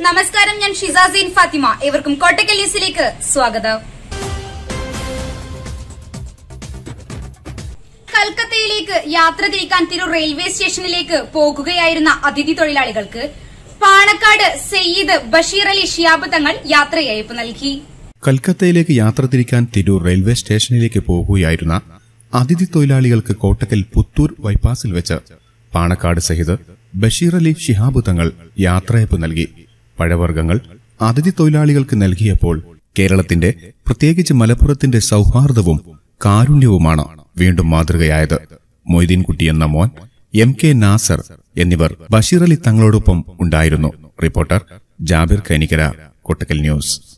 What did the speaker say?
നമസ്കാരം ഞാൻ ഷിസാസീൻ ഫാത്തിമ ഇവർക്കും കോട്ടക്കൽ ന്യൂസിലേക്ക് സ്വാഗതം കൽക്കത്തയിലേക്ക് യാത്ര തിരിക്കാൻ തിരു റെയിൽവേ സ്റ്റേഷനിലേക്ക് പോകുകയായിരുന്ന അതിഥി തൊഴിലാളികൾക്ക് പാണക്കാട് സയ്യിദ് ബഷീർ അലി ഷിയാബ് തങ്ങൾ യാത്രയയപ്പ് നൽകി കൽക്കത്തയിലേക്ക് യാത്ര തിരിക്കാൻ തിരൂർ റെയിൽവേ സ്റ്റേഷനിലേക്ക് പോകുകയായിരുന്ന അതിഥി തൊഴിലാളികൾക്ക് കോട്ടക്കൽ പുത്തൂർ ബൈപ്പാസിൽ വെച്ച് പാണക്കാട് സഹിത് ബഷീർ അലി ശിഹാബ് തങ്ങൾ യാത്രയപ്പ് നൽകി പഴവർഗ്ഗങ്ങൾ അതിഥി തൊഴിലാളികൾക്ക് നൽകിയപ്പോൾ കേരളത്തിന്റെ പ്രത്യേകിച്ച് മലപ്പുറത്തിന്റെ സൌഹാർദ്ദവും കാരുണ്യവുമാണ് വീണ്ടും മാതൃകയായത് മൊയ്തീൻകുട്ടി എന്ന മോൻ എം കെ നാസർ എന്നിവർ ബഷീർ അലി തങ്ങളോടൊപ്പം ഉണ്ടായിരുന്നു റിപ്പോർട്ടർ ജാബിർ കനിക്കര കൊട്ടക്കൽ ന്യൂസ്